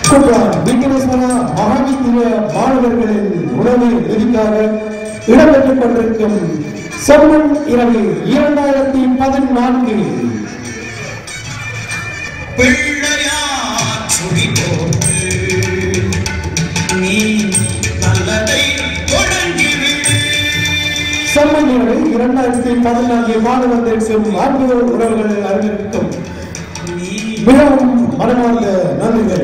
குன்றான் விக்னேஸ்வர மகாவித்திய மாணவர்களின் உணவு நிதிக்காக இடம்பெற்றுக் கொண்டிருக்கும் செம்மன் இரவு இரண்டாயிரத்தி பதினான்கு பிள்ளையார் சுடி போட்டு நீ நல்லதை தொடங்கிவிடு செம்மன் இரவு இரண்டாயிரத்தி பதினான்கு மாணவ வந்திருக்கும் அன்பு உறவுகள் அறிவிக்கும் மிகவும் மனமார்ந்த நன்றிகள்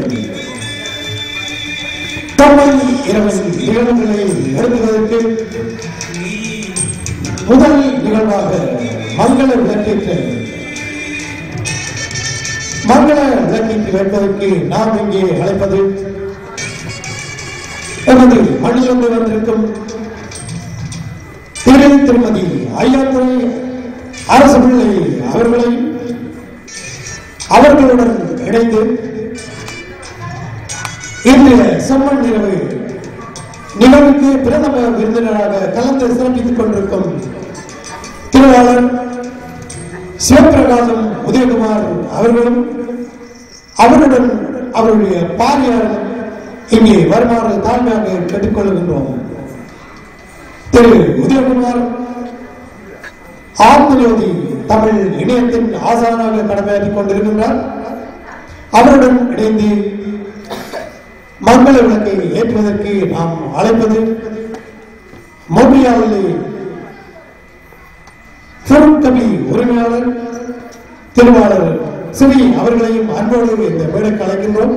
செம்மன் இரவின் நிகழ்வுகளை நடத்துவதற்கு முதல் நிகழ்வாக மங்கள விளக்கேற்ற மங்கள விளக்கேற்றி வைப்பதற்கு நாம் இங்கே அழைப்பது எமது மண்ணிலிருந்து வந்திருக்கும் திரு திருமதி ஐயாத்துறை அரசு பிள்ளை அவர்களை அவர்களுடன் இணைந்து இன்றைய செம்மண் இரவு நிகழ்வுக்கு பிரதம விருந்தினராக கலந்து சிறப்பித்துக் கொண்டிருக்கும் திருவாளர் சிவபிரகாசம் உதயகுமார் அவர்களும் அவருடன் அவருடைய பாரியாரும் இங்கே வருமாறு தாழ்மையாக கேட்டுக்கொள்கின்றோம் திரு உதயகுமார் ஆத்மஜோதி தமிழ் இணையத்தின் ஆசானாக கடமையாற்றிக் கொண்டிருக்கின்றார் அவருடன் இணைந்து மங்கள விளக்கை ஏற்றுவதற்கு நாம் அழைப்பது மோபியாவிலே கவி உரிமையாளர் திருவாளர் சிவி அவர்களையும் அன்போடு இந்த மேடைக்கு அழைக்கின்றோம்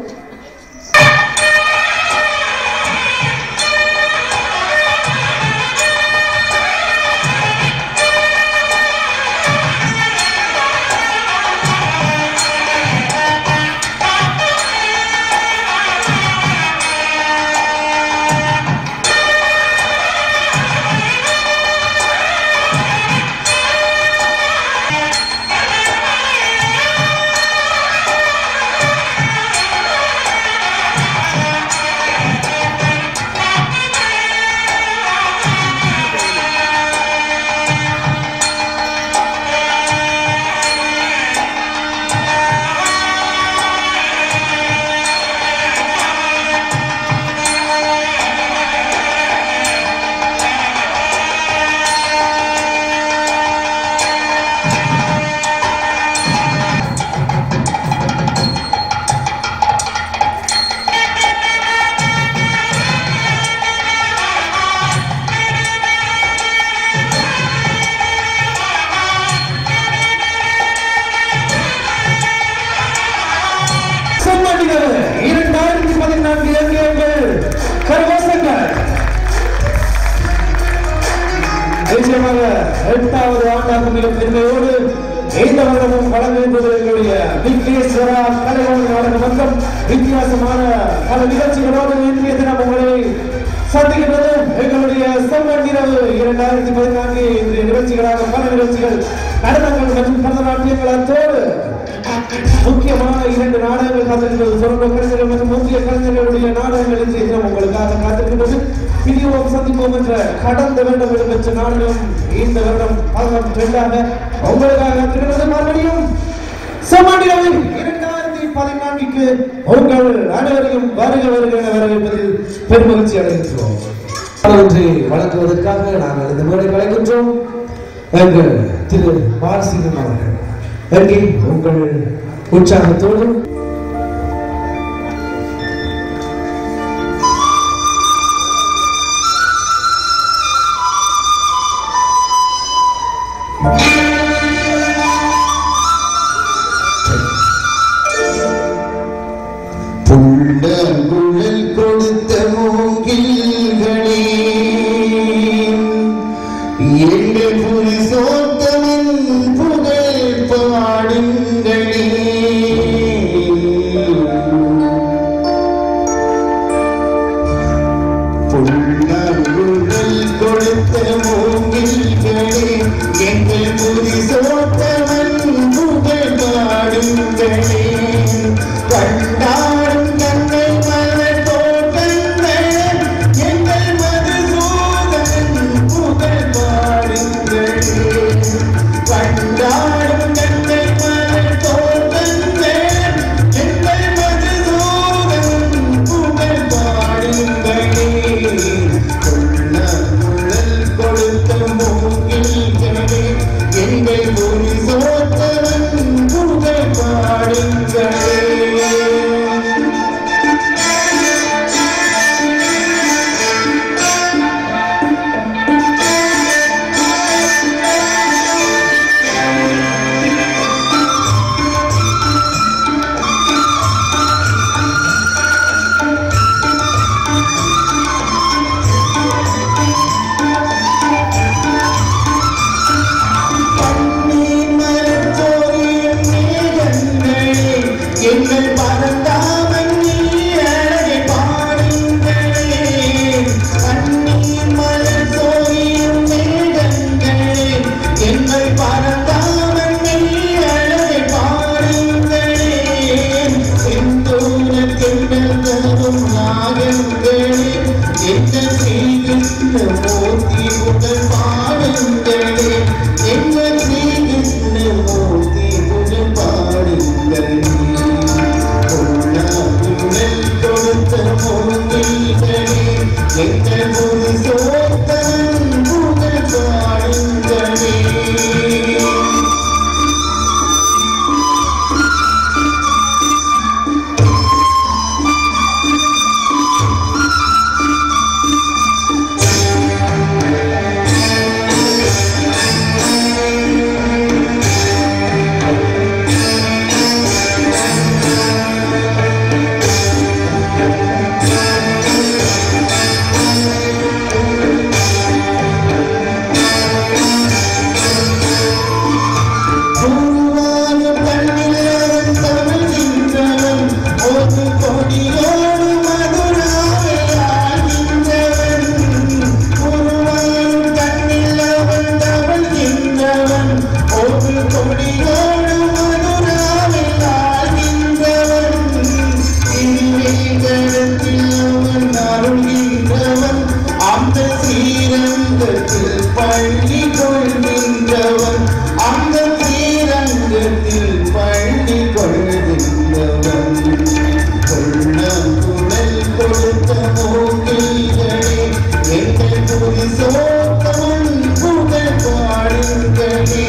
செம்மணிகள் இரண்டாயிரத்தி பதினான்கு இலக்கியங்கள் கரகோசங்கள் நிச்சயமாக எட்டாவது ஆண்டாக மிக பெருமையோடு இந்த வருடமும் வளம் என்பது எங்களுடைய விக்னேஸ்வரா கலைவாணி நாடக மன்றம் வித்தியாசமான பல நிகழ்ச்சிகளோடு இன்றைய தினம் உங்களை சந்திக்கிறது எங்களுடைய செம்மண் இரவு இரண்டாயிரத்தி பதினான்கு இன்றைய நிகழ்ச்சிகளாக பல நிகழ்ச்சிகள் நடனங்கள் மற்றும் பரதநாட்டியங்கள் அத்தோடு முக்கியமான இரண்டு நாடகங்கள் காத்திருக்கிறது சொந்த கலைஞர்கள் மற்றும் முக்கிய கலைஞர்களுடைய நாடகங்கள் இன்றைய தினம் உங்களுக்காக காத்திருக்கிறது பிரியோம் சந்திப்போம் என்ற கடந்த வருடம் இடம்பெற்ற நாடகம் இந்த வருடம் பதினொன்று இரண்டாக உங்களுக்காக காத்திருக்கிறது மறுபடியும் சமாண்டிரவு இரண்டாயிரத்தி பதினான்குக்கு உங்கள் அனைவரையும் வருக வருக என வரவேற்பதில் பெருமகிழ்ச்சி அடைகின்றோம் ஒன்றை வழங்குவதற்காக நாங்கள் இந்த மேடை வழங்குகின்றோம் எங்கள் திரு பாலசிங்கம் அவர்கள் எங்கே உங்கள் உற்சாகத்தோடு புள்ளங்குழல் கொடுத்த மூங்கில்களே எங்கள் புரிசோத்தமின் புகழ் பாடுங்களே புள்ளங்குழல் கொடுத்த மூங்கில்களே எங்கள் புரிசோத்தமன் புகழ் பாடுங்களே கண்டாடும் கண்ணை மலர் தோட்டங்களே எங்கள் மதுசூதன் புகழ் பாடுங்களே கண்டாடும் கண்ணை மலர் தோட்டங்களே எங்கள் மதுசூதன் பரந்தாமன் நீ அழகை பாடுங்களே கண்ணீர் மலர் சோரியும் மேகங்களே எங்கள் பரந்தாமன் நீ அழகை பாடுங்களே செந்தூர தென்றல் தரும் நாகங்களே எங்கள் ஸ்ரீகிருஷ்ண மூர்த்தி முதல் பாடுங்களே எங்கள் ஸ்ரீகிருஷ்ண மூர்த்தி முதல் பாடுங்களே உள்ளாக்குழல் கொடுத்த மூங்கில்களே எங்கள் ஒரு சோத்தன் புகழ் பாடுங்களே பூவான கண்ணிலவன் தமிழ்கின்றவன் ஒரு கொடியோடு மதுராவை ஆழ்கின்றவன் பூவான கண்ணிலவன் தமிழ்கின்றவன் ஒரு கொடியோடு மதுராவை ஆழ்கின்றவன் திருவேங்கடத்தில் அவன் அருள்கின்றவன் அந்த ஸ்ரீரங்கத்தில் பள்ளி கொள்கின்றவன் அந்த ஸ்ரீரங்கத்தில் பள்ளி கொள்கின்றவன் கொள்ளக்குழல் கொடுத்த மூங்கில்களே எங்கள் புரி சோத்தவன் புகழ் பாடுங்களே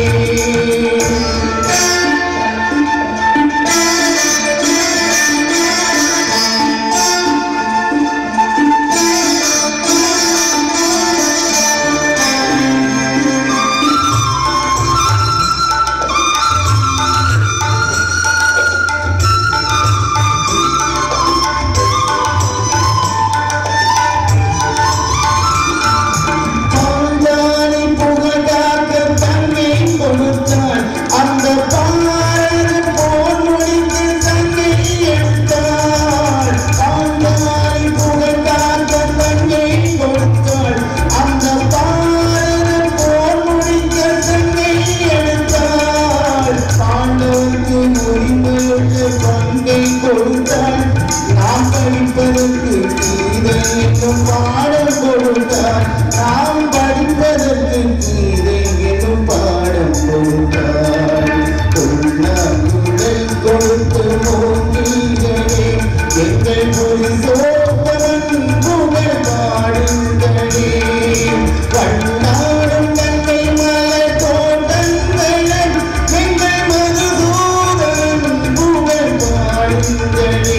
பாஞ்சாலி புகழ் காக்க தன்னை கொடுத்தான் அந்த பாரத போர் முடித்து தன்னை எடுத்தாள் பாஞ்சாலி புகழ் காக்க தன்னை கொடுத்தாள் அந்த பாரத போர் முடிக்க தன்னை எடுத்தாள் பாண்டவருக்கு உரிமையுள்ள பங்கை கொடுத்தாள் நாம் படிப்பதற்கு கீதை என்னும் பாடம் கொடுத்தார் நாம் படிப்பதற்கு கீதை என்னும் பாடம் கொடுத்தார் கொள்ளாக்குடல் கொடுத்து மோங்கிகளே எங்கள் மொழி சோப்பவன் புகழ் பாடுங்களே கண்ணாடும் தன்னை மலர் தோட்டங்களன் எங்கள் மதுசூதன் புகழ் பாடுங்களே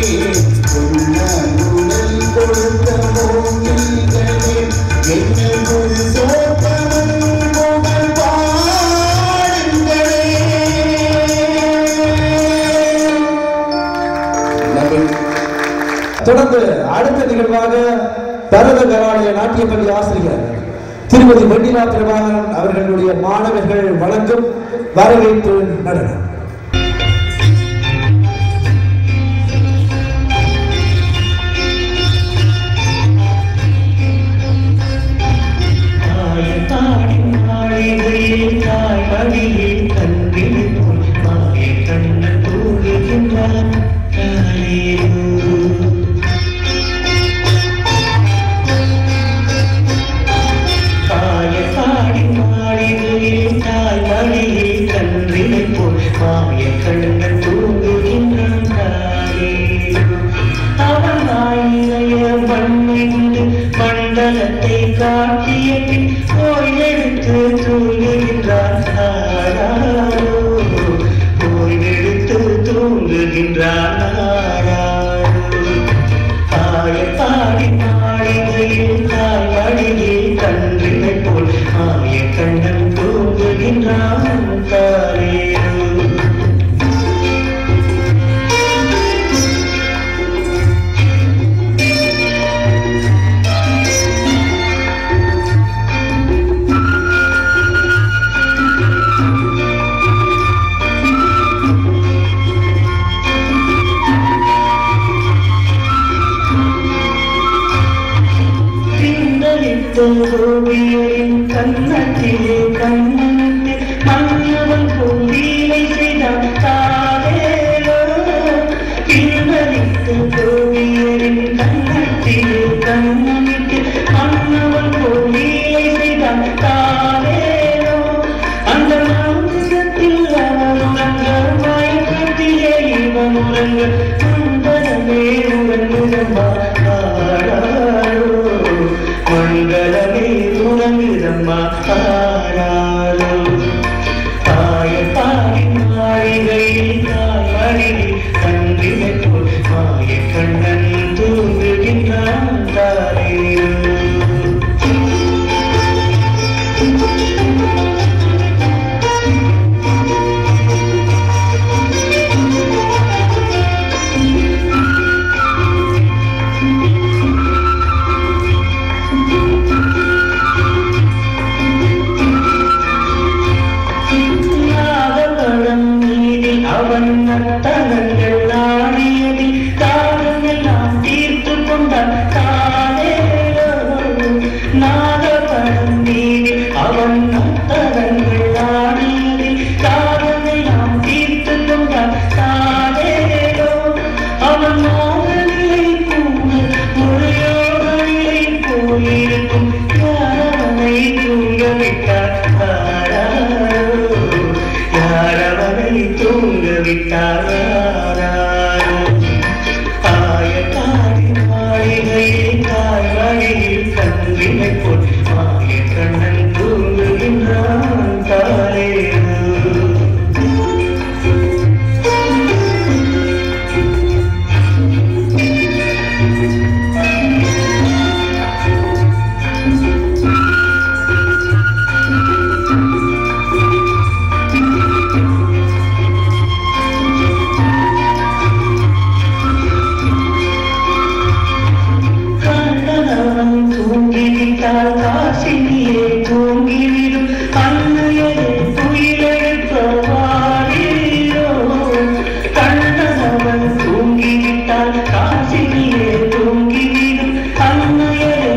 உள்ளுடல் கொடுத்த மோங்கிகளே எங்கள் மொழி சோப்பவன் புகழ் பாடுங்களே தொடர்ந்து அடுத்த நிகழ்வாக பரத கராலய நாட்டிய பள்ளி ஆசிரியர் திருமதி வெண்ணிலா பிரபாகரன் அவர்களுடைய மாணவர்கள் வழங்கும் வரவேற்பு நடனம் தாயின் மாளிகையில் தாய் மடியில் கண்ணில் போல் மாய கண்ணன் தூங்குகின்றான் தாயேயோ. தாய தாடி மாளிகையில் தாய் மடியில் கண்ணில் போல் மாய கண்ணன் தூங்குகின்றான் தாயேயோ. அவன் ஆயிரைய மண்ணின்று மண்டலத்தை காட்டிய பின் ஓய்வெடுத்து தூங்குகின்றான் ஆராரோ. ஓய்வெடுத்து தூங்குகின்றான் ஆராரோ. ஆய பாடி மாளிகையில் தாய் மடியில் கன்றினை போல் ஆய கண்ணன் தூங்குகின்றான் தாரேயோ. கோவியரின் கண்ணத்திலே கண்ணத்து மன்னவன் கோவிலை செய்தான் தாரேலோ பின்னலித்த கோவியரின் கண்ணத்திலே கண்ணத்து மன்னவன் கோவிலை செய்தான் தாரேலோ அந்த மந்திரத்தில் அவன் உறங்க மயக்கத்திலே இவன் உறங்க சுந்தரமே உறங்குதம்மா ஆடாரோ மங்களமே உறங்குதம்மா ஆடாரோ தாய தாயின் மாளிகையில் தாய்மடியில் தன்றினை போல் மாய கண்ணன் தூங்குகின்றான் தாரேரோ நாகப்பழம் மீதில் அவன் நத்தனங்கள் ஆடியதில் காலமெல்லாம் தீர்த்து கொண்டான் காலேலோ நாகப்பழம் மீதில் அவன் நத்தனங்கள் ஆடியதில் காலமெல்லாம் தீர்த்து கொண்டான் காலேலோ அவன் மோகனிலை கூட முறையோகனிலை போயிருக்கும் யாரவனை தூங்க விட்டார் ஆராரோ யாரவனை தூங்க விட்டார் ஆராரோ ஆய தாய் மாளிகையில் தாய் வழியில் கன்றினை போல் மாய கண்ணன் தூங்குகின்றான் தாரேரோ கண்ணனவன் தூங்கிவிட்டால் காசினியே தூங்கிவிடும் அன்னையரே துயிலெழுப்பவாரீரோ கண்ணனவன் தூங்கிவிட்டால் காசினியே தூங்கிவிடும் அன்னையரே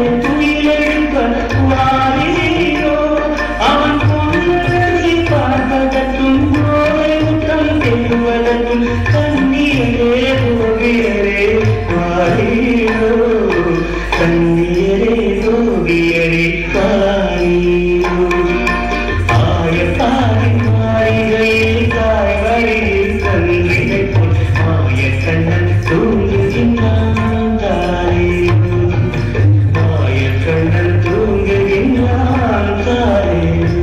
துயிலெழுப்பவாரீரோ அவன் பொன்னழகை பார்ப்பதற்கும் போதை முத்தம் பெறுவதற்கும் கண்ணீரே கோவியரே வாரீரோ கண்ணீரே கோவியரே வாரீரோ ஆய தாய் மாளிகையில் தாய் வழியில் கண்ணினை போல் மாய கண்ணன் தூங்குகின்றான் தாரேரோ மாய கண்ணன் தூங்குகின்றான் தாரேரோ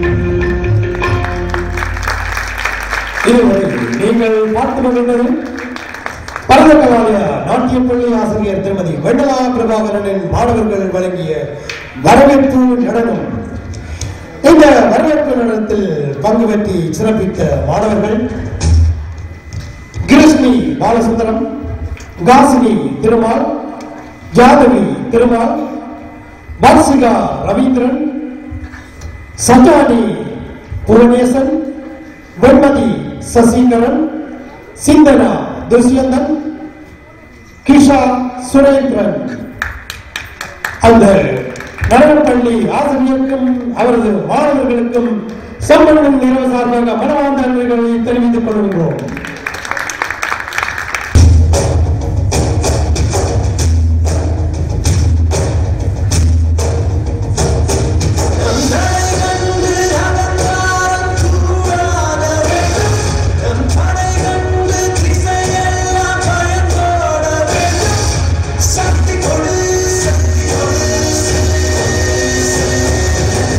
இதுவரை நீங்கள் பார்த்து கொண்டிருந்தது பரதகலாலய நாட்டிய பள்ளி ஆசிரியர் திருமதி வெண்டலா பிரபாகரனின் மாணவர்கள் வழங்கிய வரவேற்பு நடனம் இந்த வரவேற்பு நடனத்தில் பங்கு பெற்றி சிறப்பித்த மாணவர்கள் கிருஷ்ணி பாலசுந்தரம் காசினி திருமால் ஜாதவி திருமால் பர்சிகா ரவீந்திரன் சஜானி புவனேசன் வெண்மதி சசிகரன் சிந்தனா துஷ்யந்தன் கிஷா சுரேந்திரன் அந்த நடனப்பள்ளி ஆசிரியருக்கும் அவரது மாணவர்களுக்கும் சம்பளம் நிறைவு சார்பாக மனமார்ந்த நன்றிகளை தெரிவித்துக் கொள்கின்றோம்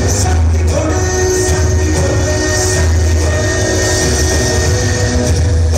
சக்தி கொடு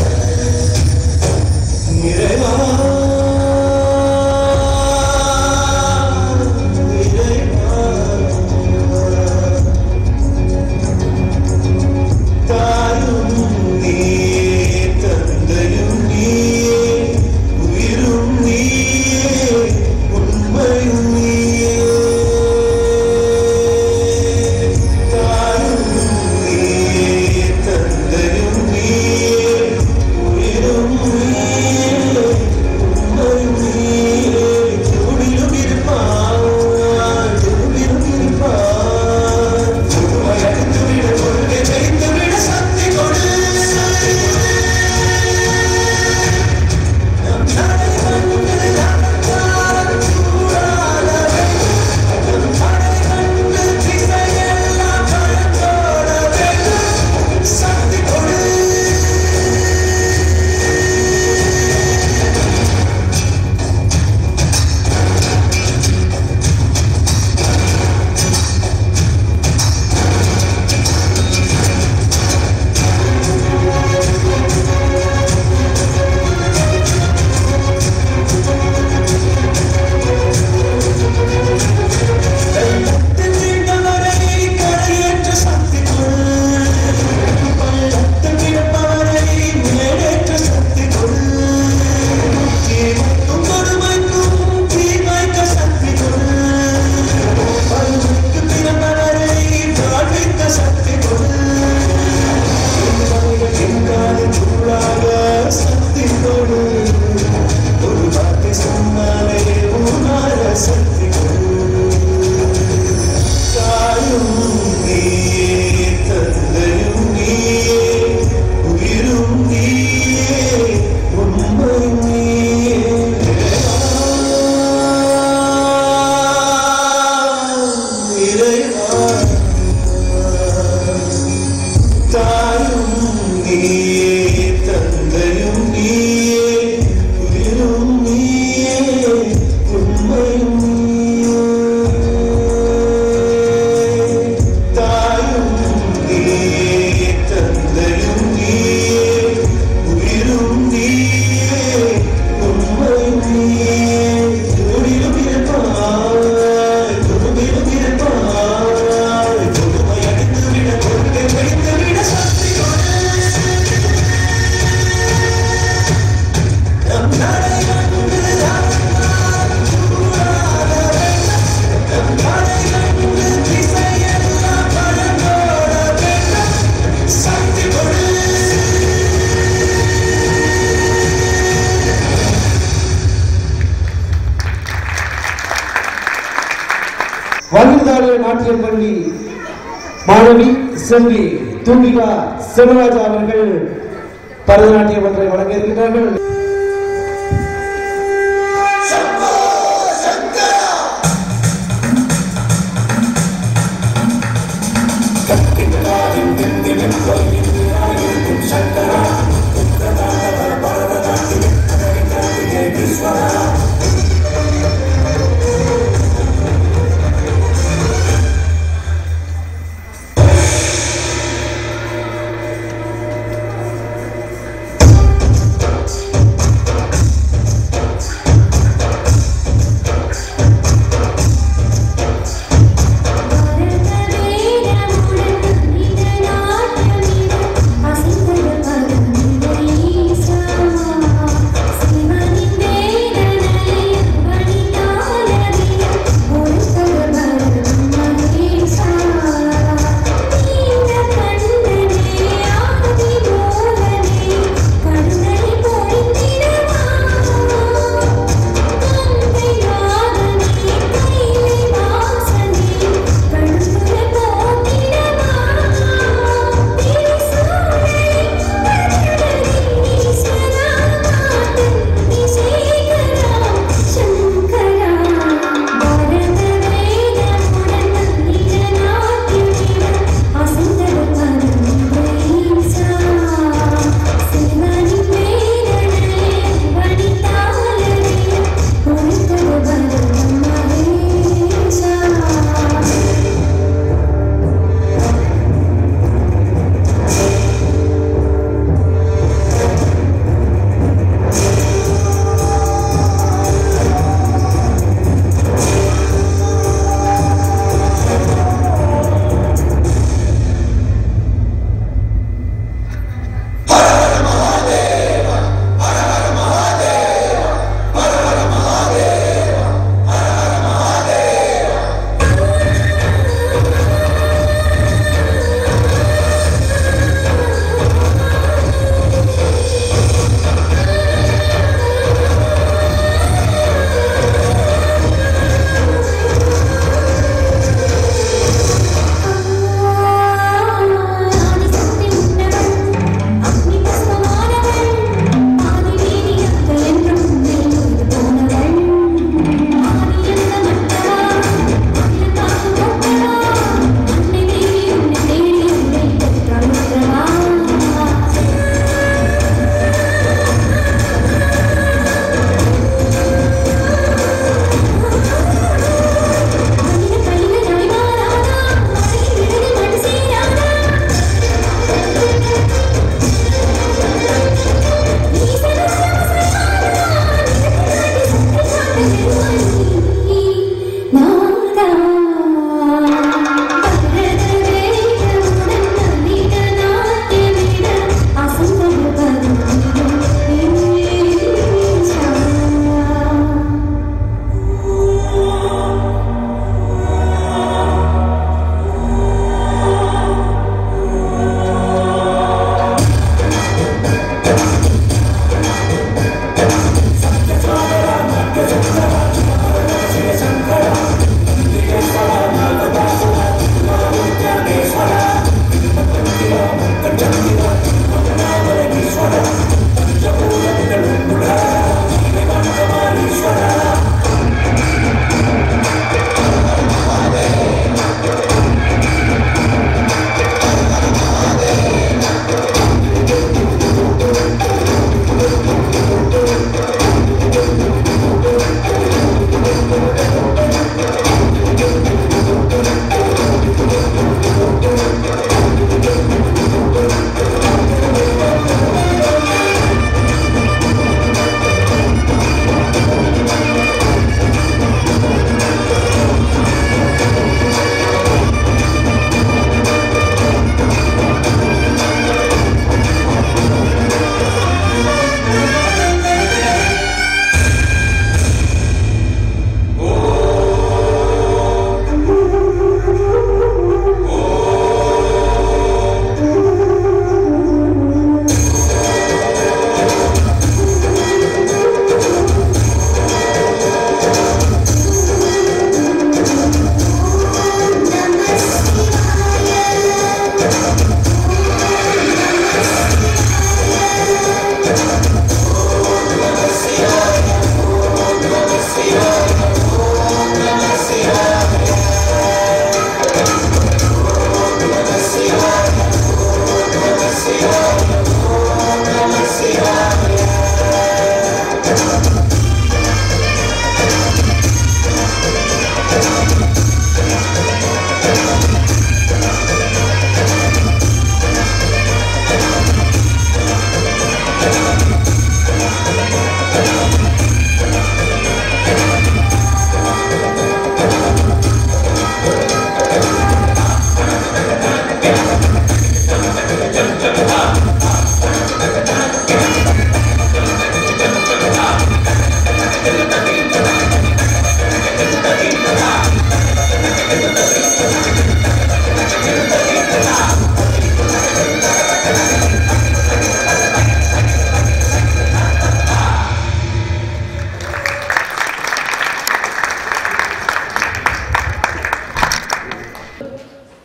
அமிர்தாலய நாட்டிய பள்ளி மாணவி செல்வி தூபிகா சிவராஜா அவர்கள் பரதநாட்டிய ஒன்றை வழங்க இருக்கின்றார்கள்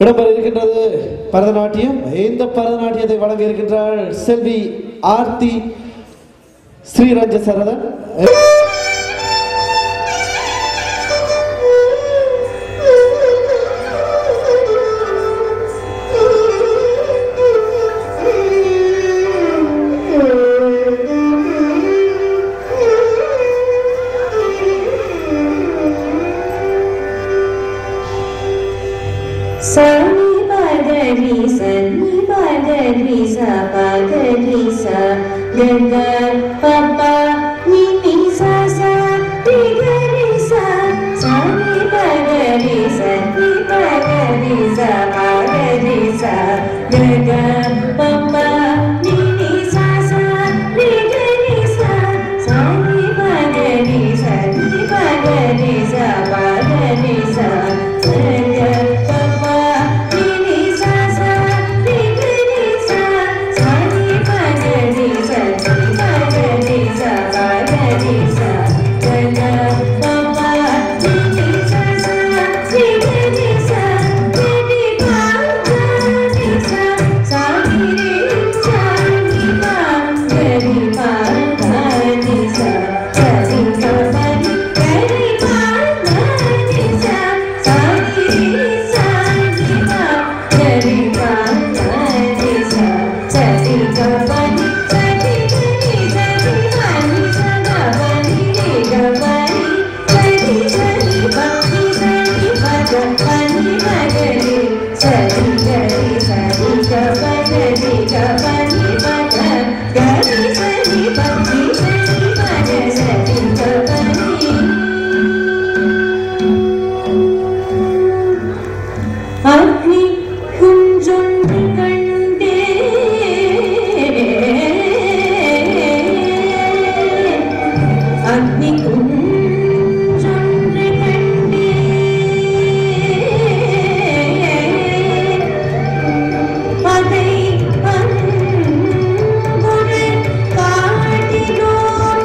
இடம்பெற இருக்கின்றது பரதநாட்டியம் இந்த பரதநாட்டியத்தை வழங்க இருக்கின்றாள் செல்வி Aarthi ஸ்ரீரஞ்ச சரதன் Sani Bhagari Sani Bhagari Sa Bhagari Sa Gaga Papa Nini Sa Sa Tigari Sa Sani Bhagari Sani Bhagari Sa Bhagari Sa Gaga Papa Nini Sa Sa Tigari Sa Sani Bhagari Sani Bhagari Sa Bhagari Sa Gaga Papa Nini Sa Sa Tigari Sa Sani Bhagari Sani Bhagari Sa Bhagari Sa Gaga Papa Nini Sa Sa Tigari Sa Tigari Bhagari Sa Sani Sani Bhagari Bhagari Sa Sani Bhagari Gari Bhagari Sa Sani Sani Bhagari Bhagari Sa Sani Bhagari Sani Sani Bhagari Sa Bhagari Gari Sani Sani Bhagari Sani Bhagari Bhagari Sani Gari Sani Bhagari Gari Bhagari Gari Sani Bhagari Sani Bhagari Sani Bhagari அக்னி குஞ்சொன்று கண்டே அக்னி குஞ்சொன்று கண்டே அதை அன்புடன் காட்டினோம்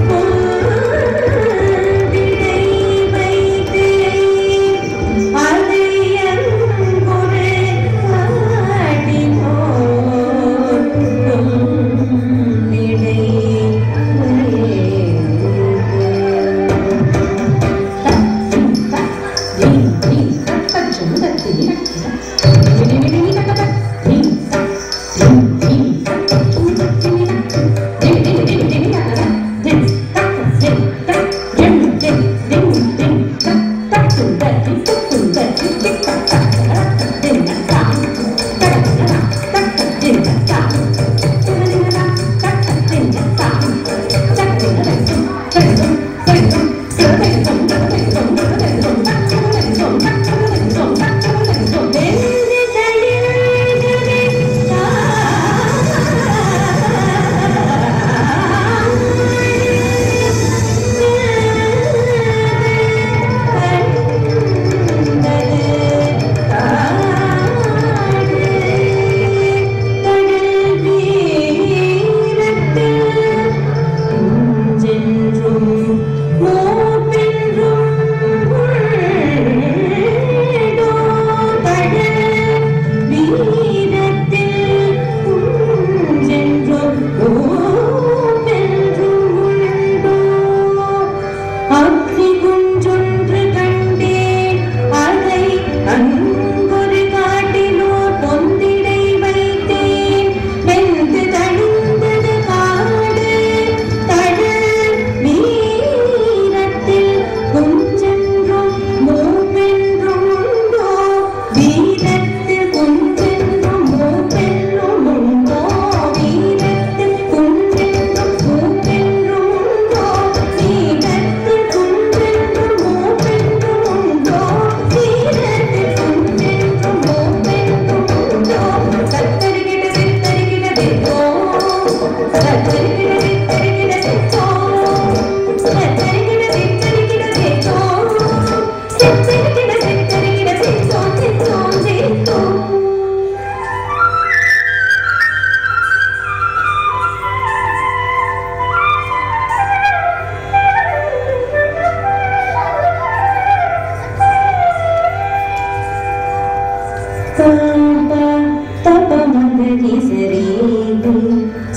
பொன்விடை வைத்தேன் அதை அன்புடன் காட்டினோம் பொன்விடை வைத்தேன்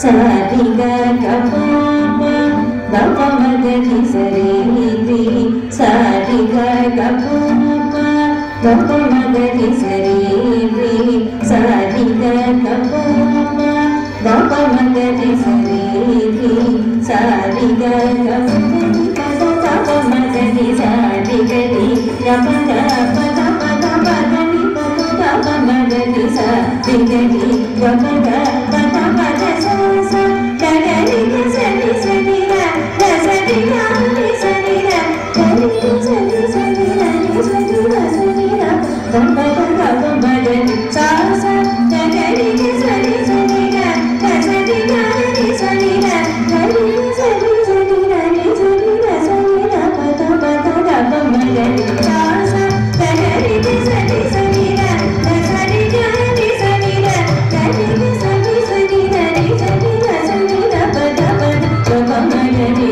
சரிக கபாப கபமகதி சரீரி சரிக கபாப கபமகதி சரீரி சரிக கபாப கபமகதி சரீரி சரிக கபமகதி பத கபமகதி சரிகதி கபத பத பத பதனி பத கபமகதி சரிகதி கபத பத பத சச ககரி சரி சரி ர சரி ரி சரி ர கரி சரி சரி ர சரி ர சரி ர கபத கபமகதி சச ககரி சரி சரி ர சரி ரி சரி ர கரி சரி சரி ர சரி ர சரி ர பத பத கபமகதி சச ககரி சரி சரி ர சரி ரி சரி ர கரி சரி சரி ர சரி ர சரி ர பத பத கபமகதி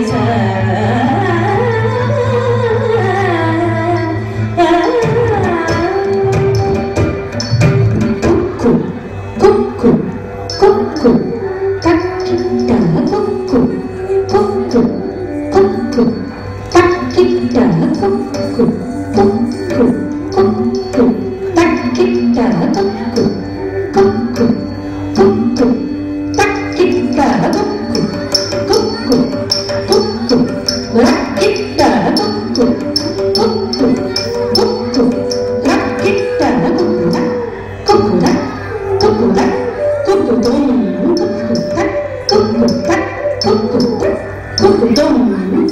ச குக்கு குக்கு தக்கிட்ட குக்கு குக்கு குக்கு தக்கிட்ட குக்கு குக்கு குக்கு தக்கிட்ட குக்கு குக்கு குக்கு தக்கிட்ட குக்கு குக்கு குக்கு ரக்கிட்ட குக்கு குக்கு குக்கு ரக்கிட்ட குக்கு குக்குடா குக்குடா குக்குடும் குக்குடா குக்குடா குக்குடா குக்குடும்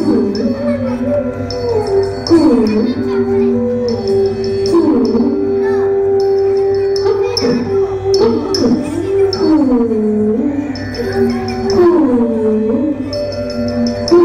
கூ கூ குக்கு குக்கு கூ கூ கூ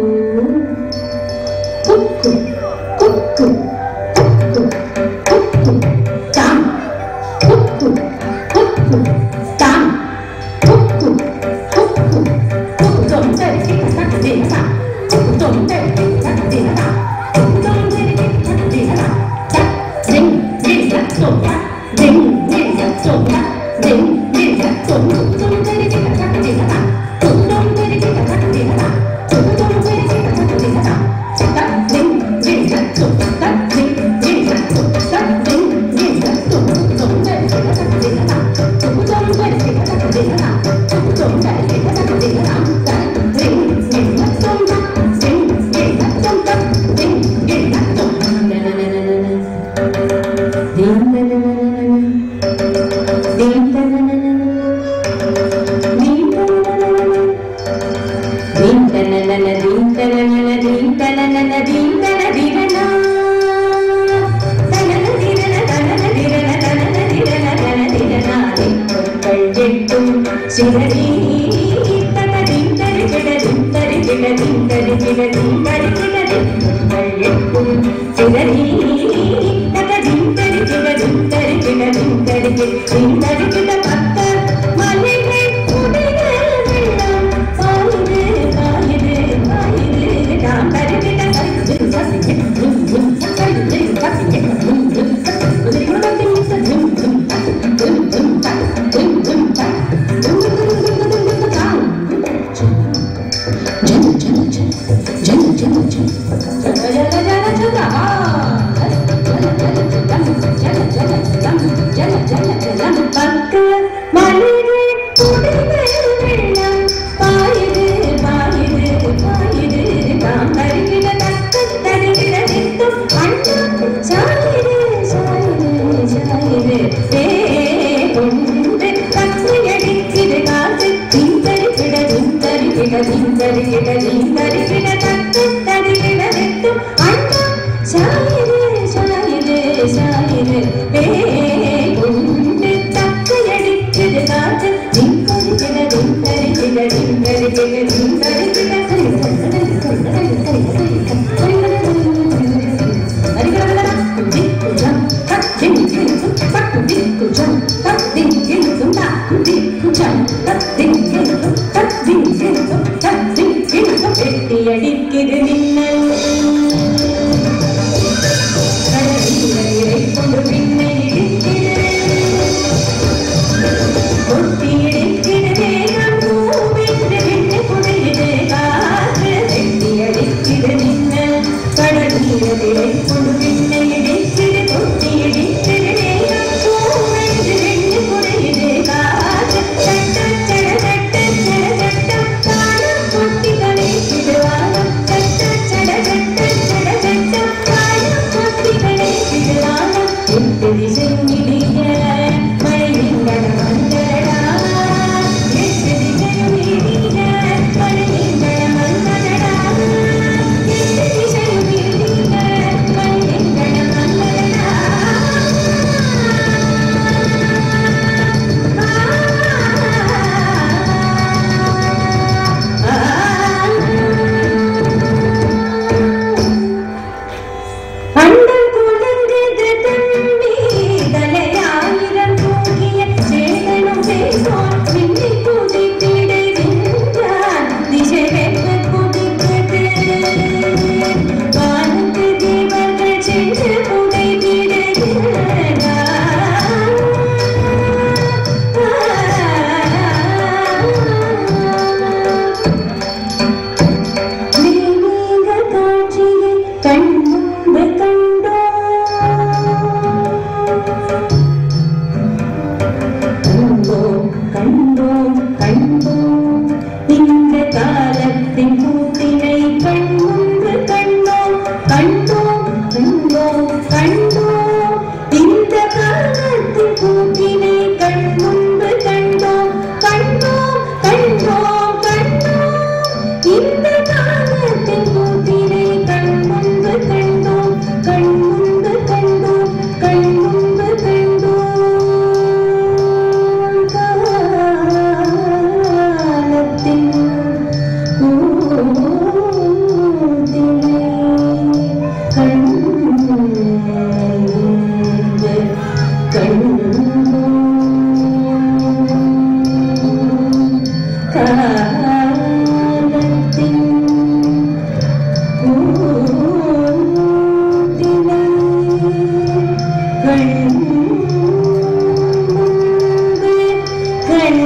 குக்கு குக்கு குக்கு குக்கு டாம் குக்கு குக்கு டாம் குக்கு குக்கு குக்கு டும் டை டிக் டக் டி டா குக்கு டும் டை டிக் டக் டி டா குக்கு டும் டை டிக் டக் டி டா டா டிங் டிங் டா டும் டா டிங் டிங் டா டும் டா டிங் டிங் டா டும் குக்கு டும் டை டிக் டக் டி டா குக்கு டும் டை டிக் டக் டி டா குக்கு டும் டை டிக் டக் டி டா டா டிங் டிங் டா டும் டா டிங் டிங் டா டும் டா டிங் டிங் டா டும் டும் டை டிக் டக் டி டா குக்கு டும் டை டிக் டக் டி டா குக்கு டும் டை டிக் டக் டி டா டா டிங் டிங் டா டும் டா டிங் டிங் டா டும் டா டிங் டிங் டா டும் na na na na na na ding na na na na na na ding na na na na na ding na na na na na ding na na na na ding na na na na ding na na na na ding na na ding na na na na ding na na na na ding na na na na ding na na na ding na na திங்கள் எட்டும் சிறடி தகதின் தரிகிடதின் தரிகிடதின் தரிகிடதின் தரிகிடதின் திங்கள் எட்டும் சிறடி தகதின் தரிகிடதின் தரிகிடதின் தரிகிடதின் தரிகிட பத்த மலைகள் உடைகள் வெள்ளம் பாயுது பாயுது பாயுது நாம் தரிகிட தரிகிட சசிக்க தும் தும் சக்கரிது சசிக்க தும் தும் சசிக்க தும் தும் தும் தும் தும் தும் தும் தும் அடிக்குது மின்னல் கடலில் கொண்டு பின்னை இடிக்கிறது கொட்டி இடிக்கிறது வேகம் அண்டம் குழந்தது தம்பி தலையாயிரம் தூக்கிய சேதனம் பேசுவான் விண்ணை குதித்திடுகின்றான் திசை வெப்ப குதித்தது வானத்து தேவர்கள் சென்று புடைத்திடுகிறான் தெய்வீக காட்சியை கண்முன்பு கண்டோம் கண்டோம் கண்டோம் இந்த காலத்தின் கூத்தினை கண்முன்பு கண்டோம் கண்டோம் கண்டோம் கண்டோம் இந்த காலத்தின் கூத்தினை கண்முன்பு கண்டோம் கண்டோம் கண்டோம் கண்டோம் இந்த காலத்தின் கூத்தினை கண்முன்பு கண்டோம் கண்முன்பு கண்டோம் கண்முன்பு கண்டோம் காலத்தின் கூத்தினை கண்முன்பு கண்டோம் காலத்தின் கூத்தினை கண்முன்பு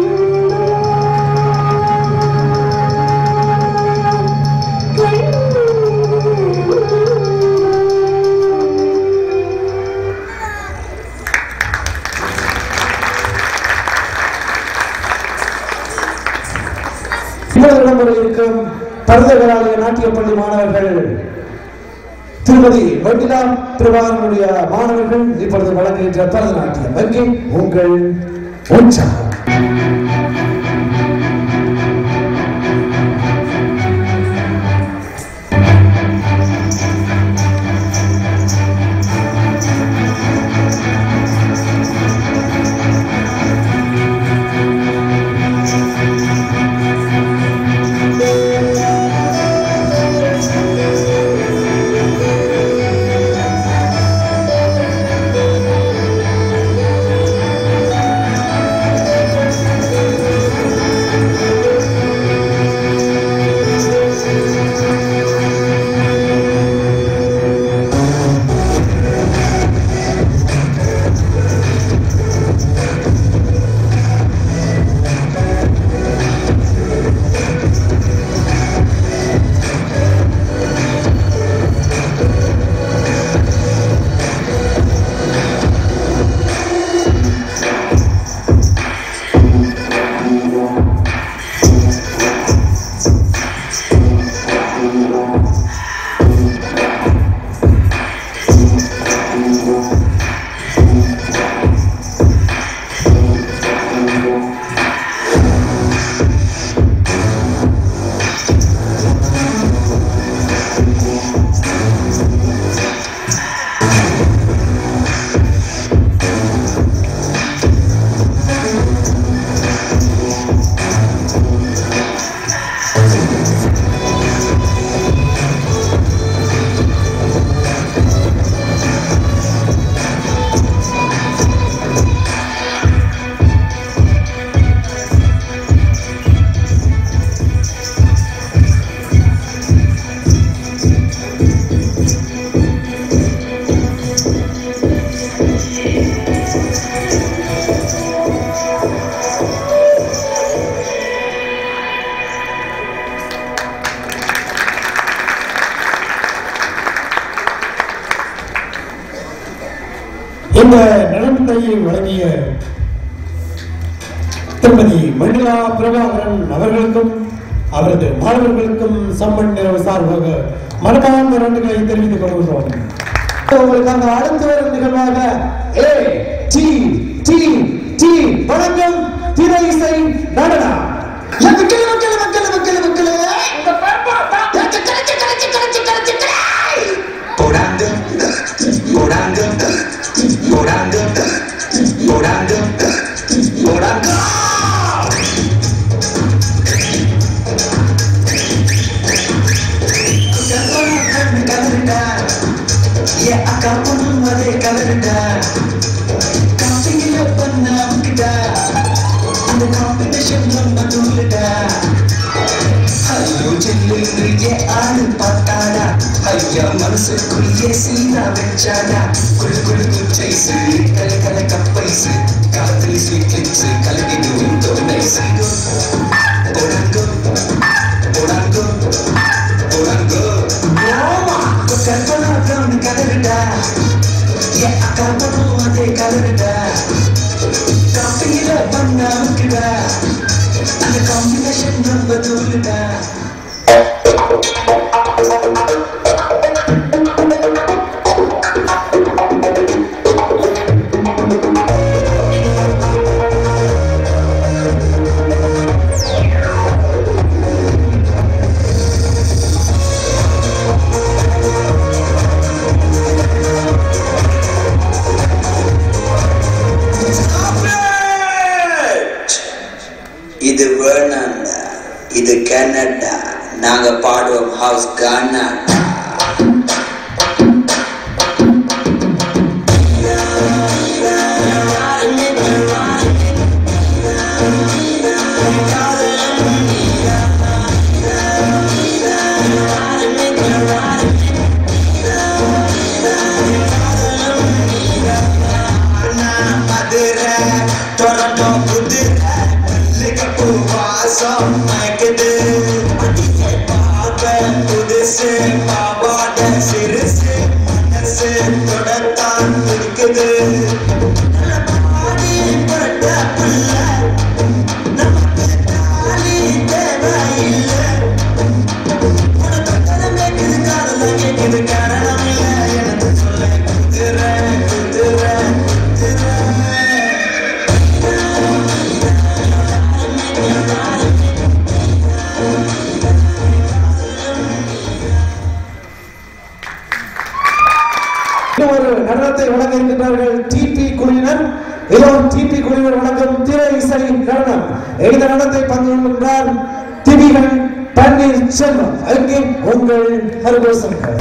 இப்பொழுது இடம்பெற இருக்கும் பரதகலாலய நாட்டிய பள்ளி மாணவர்கள் திருமதி வட்டிலா பிரபாகரனுடைய மாணவர்கள் இப்பொழுது வழங்குகின்ற பரதநாட்டியம் வங்கி உங்கள் உற்சாகம் ஆ இந்த நலன்தையை வழங்கிய திருமதி மணிலா பிரபாகரன் அவர்களுக்கும் அவரது மாணவர்களுக்கும் சம்மன் நிறைவு சார்பாக மனமார்ந்த நன்றிகளை தெரிவித்துக் கொள்கின்றோம் உங்களுக்காக அடுத்து வரும் நிகழ்வாக ஏ டி டி டி வணக்கம் திரை இசை நடனா மக்களே மக்களே மக்களே மக்களே மக்களே கரைச்சு கரைச்சு கரைச்சு கரைச்சு கரைச்சு போடாங்க போடாங்க போடாங்க போடாங்க போடாங்க கலருடா ஏ அக்கா பொண்ணு அதே கலருடா காப்பியில பண்ண அமுக்குடா அந்த காம்படிஷன் ரொம்ப தூளுடா ஐயோ ஜில்லுன்றிய ஆளு பார்த்தாடா ஐயா மனசுக்குள்ளே சீனா வச்சாடா குழு குழு குச்சைசு கல கல கப்பைசு காத்துல ஸ்வீட் கிளிப்ஸ் கலக்கிட்டு உண்டோ நைசு போடாங்கோ போடாங்கோ போடாங்கோ கற்பனா கிரவுண்ட் கலருடா ஏ அக்கா பொண்ணும் அதே கலருடா காப்பியில பண்ண அமுக்குடா அந்த காம்பினேஷன் ரொம்ப தூளுடா இது வேணாண்டா இது கனடா நாங்க பாடுவோம் ஹவுஸ் கனடா மதுரை டொரண்டோ குதிரை லிகப்பு வாசம் மயக்குது பார்க்க புதுசு பாவாட சிறுசு மனசு தொடத்தான் இருக்குது பாடி புரட்ட புள்ள நமக்கு தாலி தேவையில்லை உனக்கு தரம் கேட்குது காதல கேட்குது காரணம் இல்லை எனக்கு சொல்ல குதிரை குதிரை குதிரை இன்னும் ஒரு நடனத்தை வழங்க இருக்கின்றார்கள் டிபி குழுவினர் இதோ டிபி குழுவினர் வழங்கும் திரை இசை நடனம் இந்த நடனத்தை பங்கு கொள்கின்றார் திபிகள் பன்னீர் செல்வம் அங்கே உங்கள் ஹரிகோசங்கர்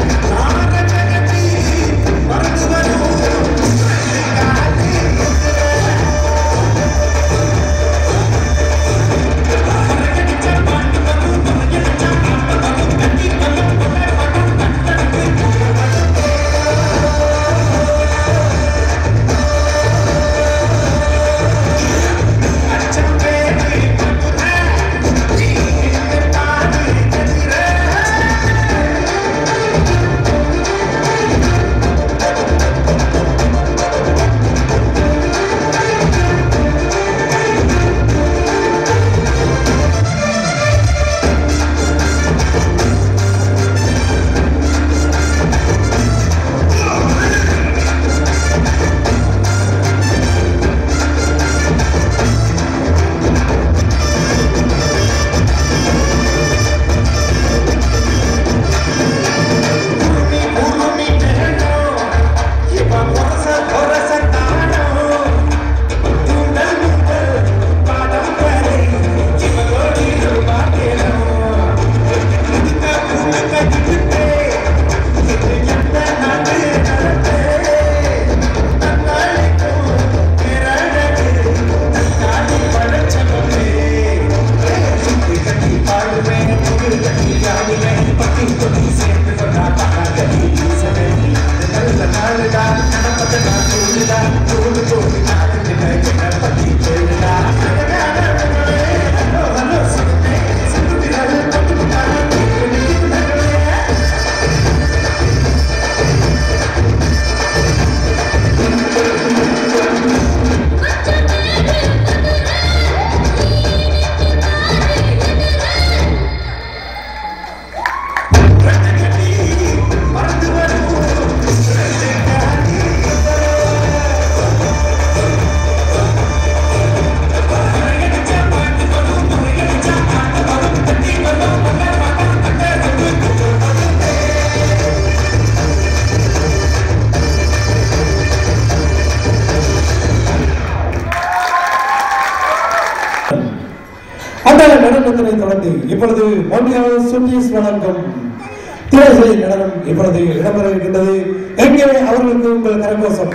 மறந்து வரும் அந்த நடனத்தினை தொடர்ந்து இப்பொழுது மொழியாளர் சுந்தீஸ் வணக்கம் திரைசை நடனம் இப்பொழுது இடம்பெற இருக்கின்றது எங்கே அவர்களுக்கு உங்கள் கரகோஷம்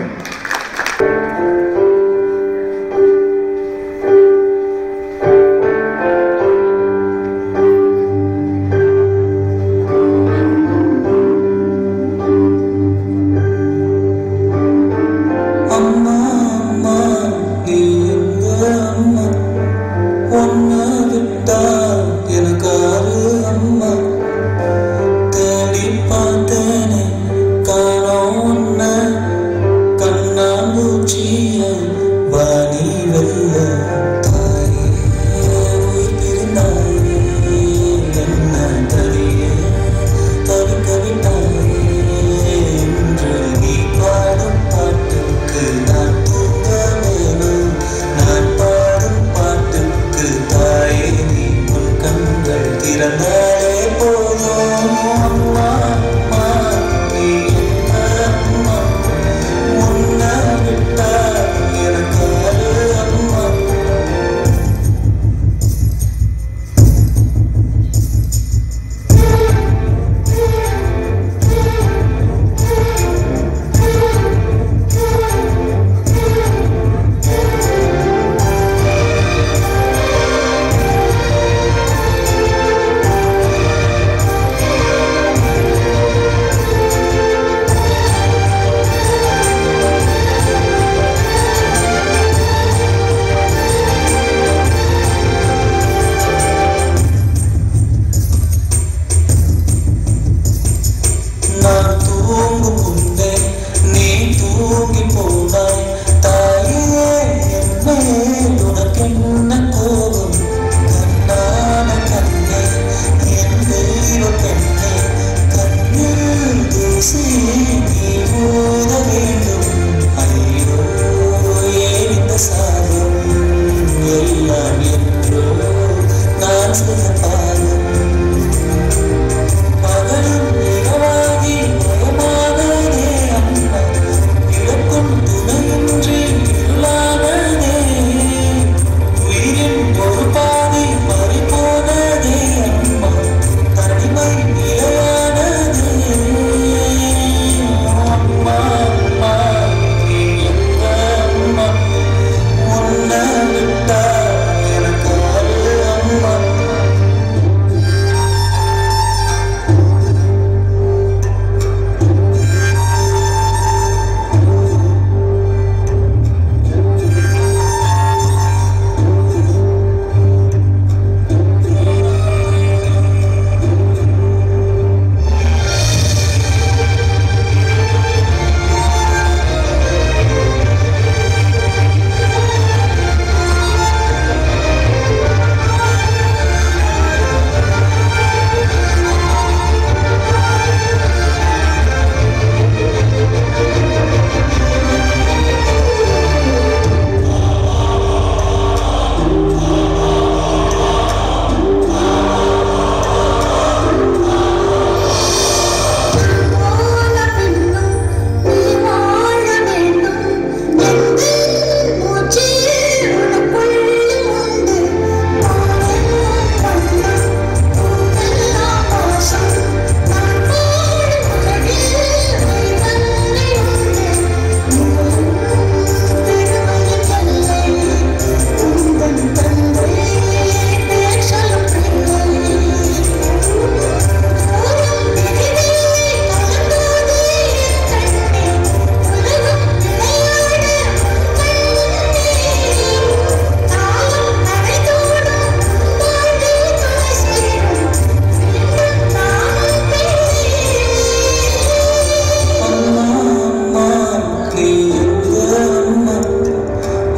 அம்மா அம்மா நீ எங்க அம்மா ஒன்ன விட்டா எனக்கு ஆறு அம்மா தேடி பார்த்தேனே காணோம் உன்ன கண்ணாம்பூச்சிய வாணி வெல்ல தாயே உயிர் பிரிந்தாயே என்ன தனியே தவிக்க விட்டாயே என்று நீ பாடும் பாட்டுக்கு நான் தூங்க வேணும் நான் பாடும் பாட்டுக்கு தாயே நீ உன் கண்கள் திறந்தாலே போதும் அம்மா அம்மா நீ என்ன அம்மா உன்னை விட்டா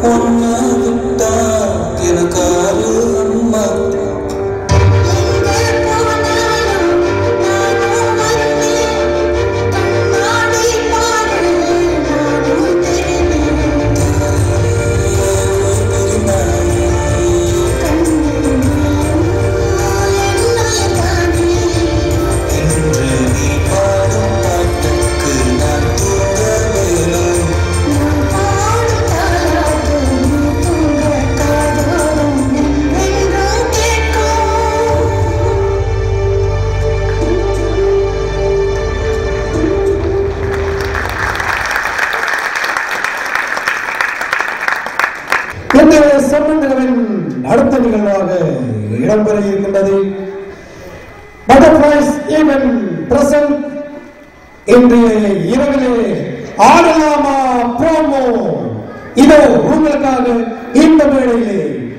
ஒன்னா விட்டா எனக்கு ஆறு அம்மா இன்று நீ பாடும் பாட்டுக்கு நான் தூங்க வேணும் இந்த சம்பந்தங்களின் அடுத்த நிகழ்வாக இடம்பெற இருக்கின்றது பட்டர்ஃபிளைஸ் ஈவன் பிரசன்ட் இன்றைய இரவிலே ஆடலாமா ப்ரோமோ இதோ உங்களுக்காக இந்த மேடையிலே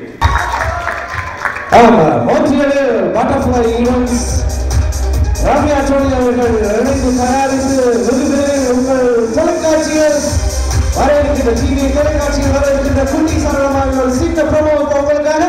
ஆமா மோட்ரியலில் பட்டர்ஃபிளை ஈவென்ட்ஸ் ரம்யா சோழி அவர்கள் இணைந்து தயாரித்து வெகு விரைவில் உங்கள் தொலைக்காட்சியில் வர இருக்கின்ற டிவி தொலைக்காட்சியில் வர இருக்கின்ற குட்டி சரளமாக ஒரு சீட்ட ப்ரோமோ உங்களுக்காக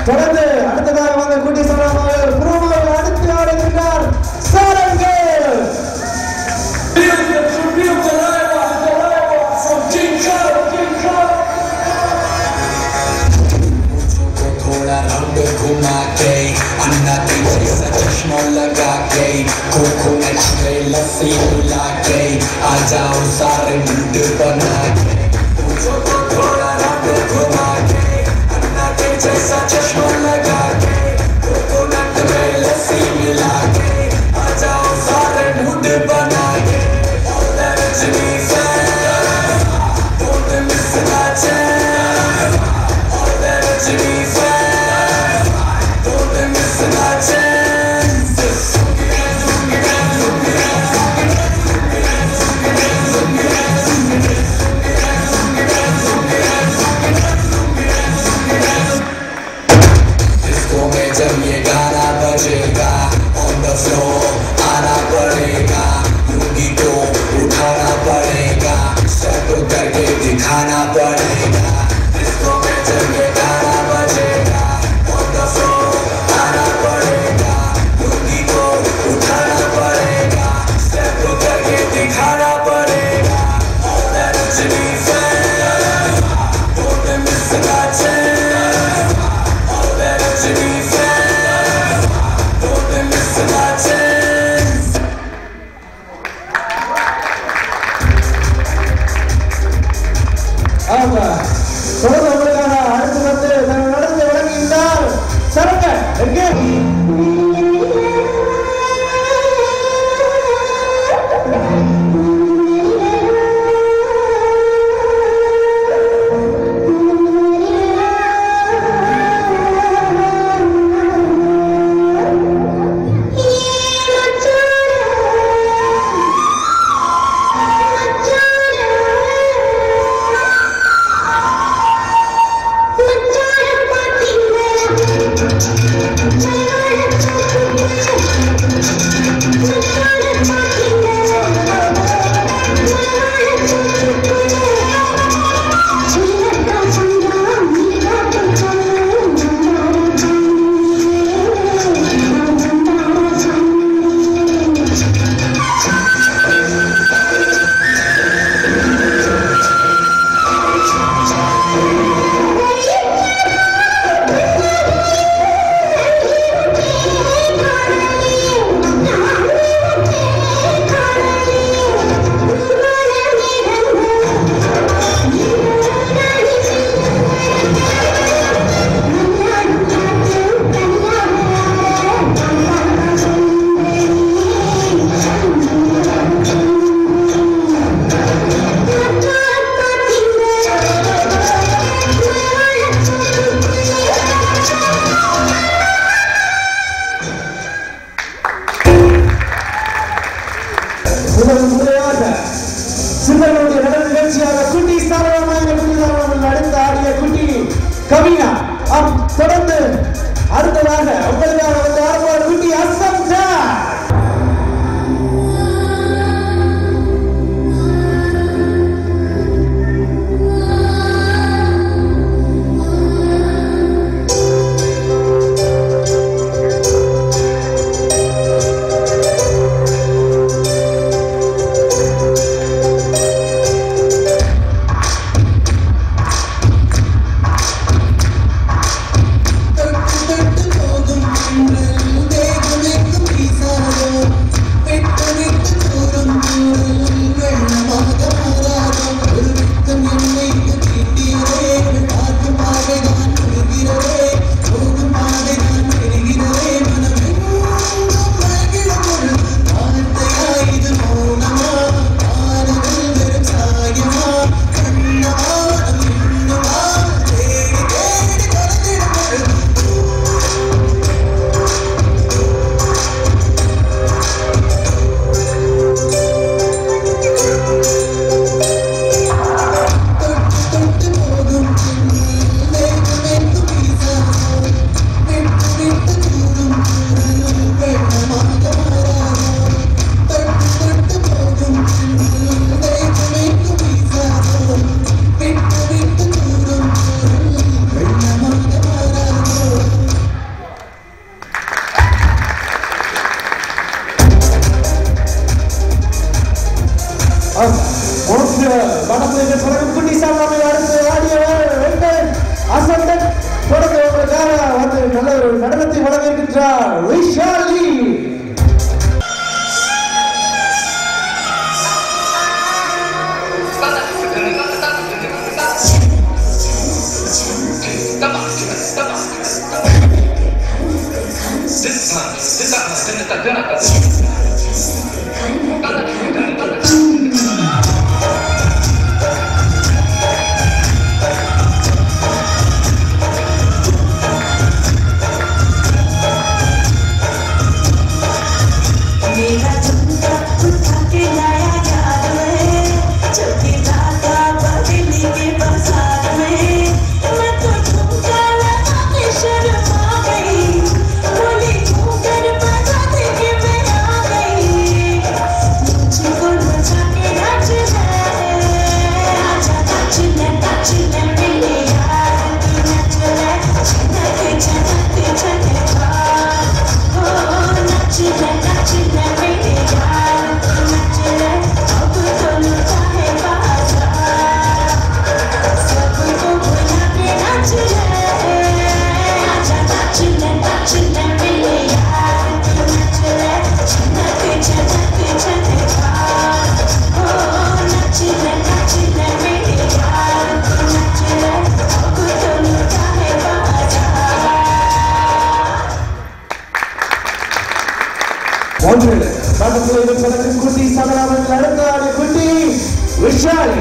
தொடர்ந்து அடுத்ததாக வந்த குட்டி சரணமாக புறமாக அடுத்து ஆடுகின்றார் சாரங்க थोड़ा रंग घुमा के अन्ना पीछे से चश्मा लगा के कोकोनट में लस्सी मिला के आ जाओ सारे मुंड बना के मुझको थोड़ा रंग घुमा के अन्ना पीछे से चश्मा लगा के कोकोनट में लस्सी मिला के आ जाओ सारे मुंड बना के All that rajni fans, don't miss that chance. All that rajni fans, don't miss that chance. Disco में जब ये गाना बजेगा ऑन द फ्लोर आना पड़ेगा लुंगी को उठाना पड़ेगा स्टेप करके दिखाना पड़ेगा डिस्को में जब ये गाना बजेगा ऑन द फ्लोर आना पड़ेगा लुंगी को उठाना पड़ेगा स्टेप करके दिखाना पड़ेगा All that Rajni fans, don't miss that chance. All that Rajni fans, don't miss that chance. ஆமா தொடர்ந்து உங்களுக்காக அடுத்து வந்து நாங்கள் நடந்து விளங்குகின்றார் சரங்க எங்கே முதல் முறையாக சிவனுடைய நடன நிகழ்ச்சியாக குட்டி சாரமாக குட்டி சாரமாக நடந்து ஆடிய குட்டி கவினா அம் தொடர்ந்து அடுத்ததாக உங்களுக்காக வந்து ஆடுவார் குட்டி அசம் ஜான். தட்டு தட்டு போகும் என்று வருகின்றார் விஷாலி मेरा झुमका उठा के लाया याद में चौकी राता बदली के बाजार में मैं तो झुमका लगा के शर्मा गई बोली घूंघट बजा दे के मैं आ गई मुझको बचा के नाच ले आजा नाच ले नाच ले मेरे यार तू नाच ले झनक झनक झनक ओ नाच ले नाच ले मेरे यार तू नाच ले अब तो लुटा है बाजार सबको बुला के नाच ले आजा नाच ले नाच ले मेरे यार तू नाच ले झनक झनक झनक ओ नाच ले नाच ले मेरे यार तू नाच ले अब तो लुटा है बाजार ஒன்று பக்கத்தில் இருப்பதற்கு குட்டி சமராமன் அடுத்த ஆடு குட்டி விஷாலி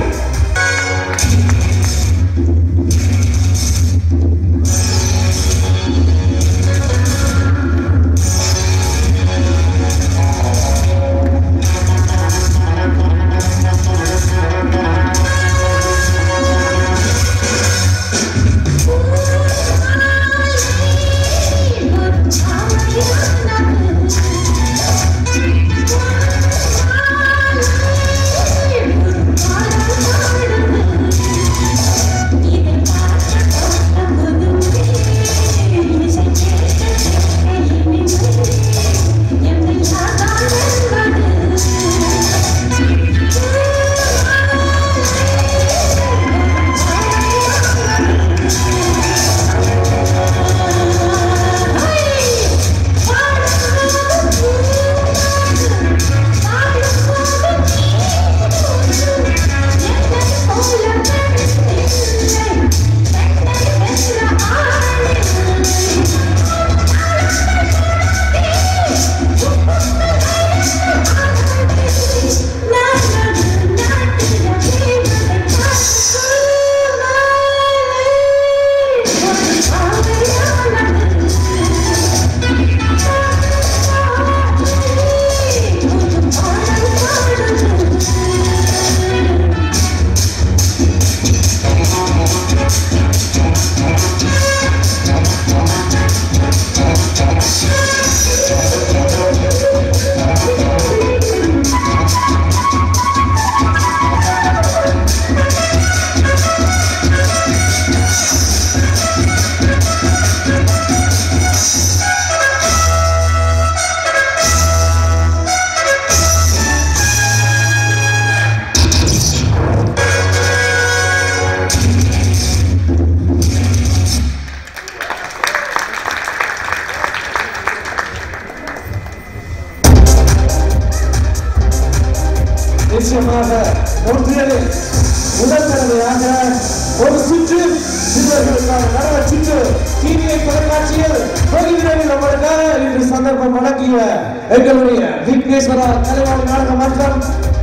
நிச்சயமாக ஒன்றியலில் முதல் தடவையாக ஒரு சுற்று சிறுவர்களுக்கான நடன சுற்று டிவிஐ தொலைக்காட்சியில் வெகு விரைவில் நம்மளுக்காக இன்று சந்தர்ப்பம் வழங்கிய எங்களுடைய விக்னேஸ்வரா கலைவாணி நாடக மன்றம்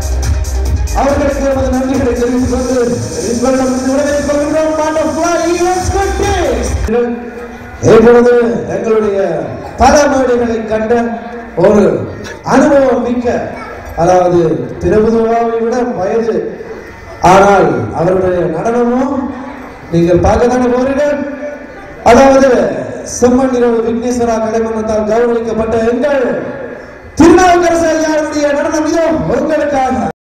அவர்களுக்கு நமது நன்றிகளை தெரிவித்துக் கொண்டு உங்களிடமிருந்து விடைபெற்றுக் கொள்கிறோம் Butterfly Events Contest. இப்பொழுது எங்களுடைய பல மேடைகளை கண்ட ஒரு அனுபவம் மிக்க அதாவது திரபுதுவாவை விட வயது ஆனால் அவருடைய நடனமும் நீங்கள் பார்க்கத்தானே போறீர்கள் அதாவது செம்மண் இரவு விக்னேஸ்வரா கலைமன்றத்தால் கௌரவிக்கப்பட்ட எங்கள் திருநாவுக்கரசு ஐயாவுடைய நடனம் இதோ உங்களுக்காக